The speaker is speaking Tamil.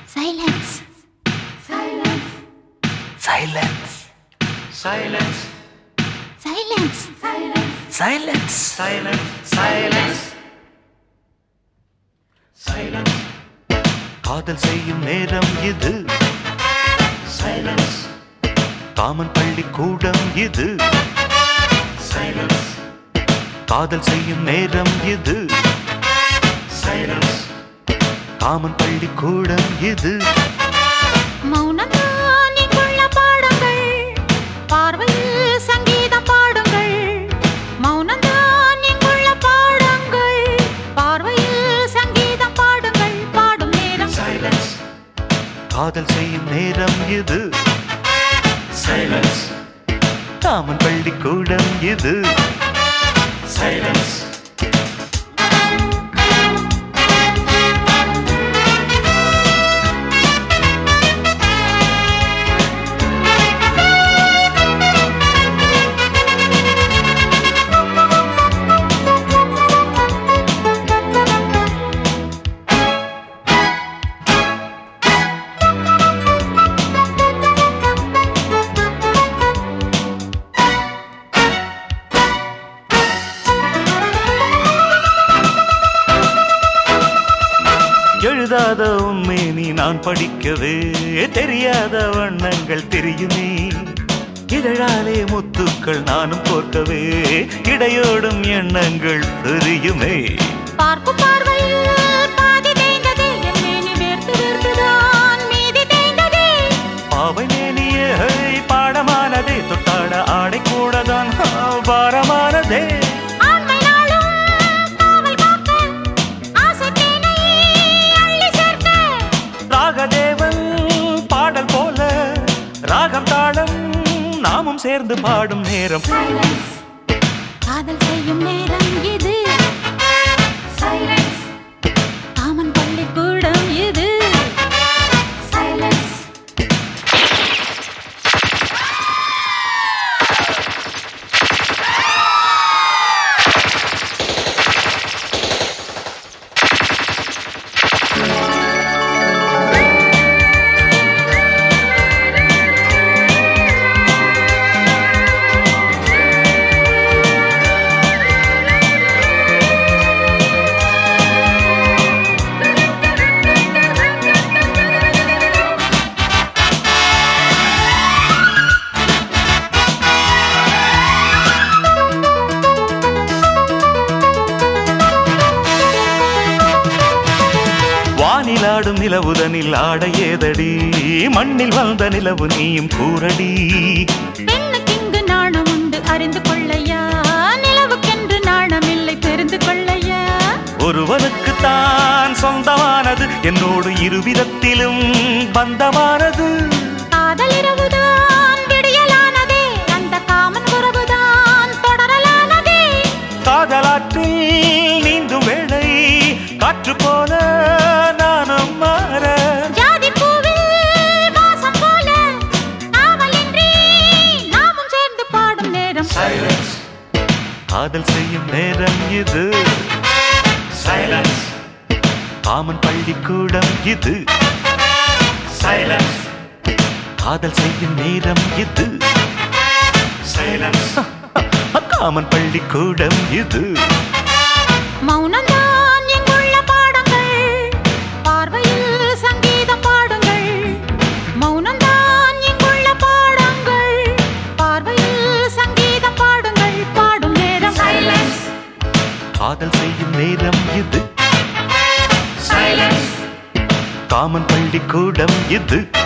Silence. Silence. Silence. Silence. Silence. Silence. Silence. Silence. Silence. காதல் செய்யும் நேரம் இது Silence. காமன் பள்ளி கூடம் இது Silence. காதல் செய்யும் நேரம் இது Silence. காமன் பள்ளி கூடம் இது மௌனம்தான் இங்குள்ள பாடங்கள் பார்வையில் சங்கீதம் பாடுங்கள் மௌனம்தான் இங்குள்ள பாடங்கள் பார்வையில் சங்கீதம் பாடுங்கள் பாடும் நேரம் Silence. காதல் செய்யும் நேரம் இது Silence. காமன் பள்ளி கூடம் இது Silence. எழுதாத உண்மை நீ நான் படிக்கவே தெரியாத வண்ணங்கள் தெரியுமே இதழாலே முத்துக்கள் நானும் கோர்க்கவே இடையோடும் எண்ணங்கள் தெரியுமே பார்க்கும் பார்வையில் பாதி தேய்ந்தது என் மேனி வேர்த்து வேர்த்துதான் மீதி தேய்ந்ததே பாவை மேனியே பாடமானதே தொட்டாட ஆடை கூடதான் பாரமானதே ஆண்மை நாளும் காவல் காக்க ஆசை தேனை அள்ளி சேர்க்க ராகதேவன் பாடல் போல ராகம் தாளம் நாமும் சேர்ந்து பாடும் நேரம் Silence. காதல் செய்யும் நேரம் இது Silence. காமன் பள்ளிக்கூடம் இது Silence. வானிலாடும் நிலவுதனில் ஆட ஏதடி மண்ணில் வந்த நிலவு நீயும் கூறடி பெண்ணுக்கு இங்கு நாணம் உண்டு அறிந்து கொள்ளையா நிலவுக்கென்று நாணமில்லை தெரிந்து கொள்ளையா ஒருவனுக்கு தான் சொந்தமானது என்னோடு இருவிதத்திலும் பந்தமானது காதல் இரவுதான் விடியலானதே அந்த காமன் உறவுதான் தொடரலானதே காதலாற்றில் நீந்தும் வேளை காற்று போல நானும் மாற ஜாதி பூவில் வாசம் போல காவலின்றி நாமும் சேர்ந்து பாடும் நேரம் Silence. காதல் செய்யும் நேரம் இது Silence. காமன் பள்ளிக்கூடம் இது Silence. காதல் செய்யும் நேரம் இது Silence. காமன் பள்ளிக்கூடம் இது மௌனம்தான் இங்குள்ள பாடங்கள் பார்வையில் சங்கீதம் பாடுங்கள் மௌனம்தான் இங்குள்ள பாடங்கள் பார்வையில் சங்கீதம் பாடுங்கள் பாடும் நேரம் Silence. காதல் செய்யும் நேரம் இது Silence. காமன் பள்ளிக்கூடம் இது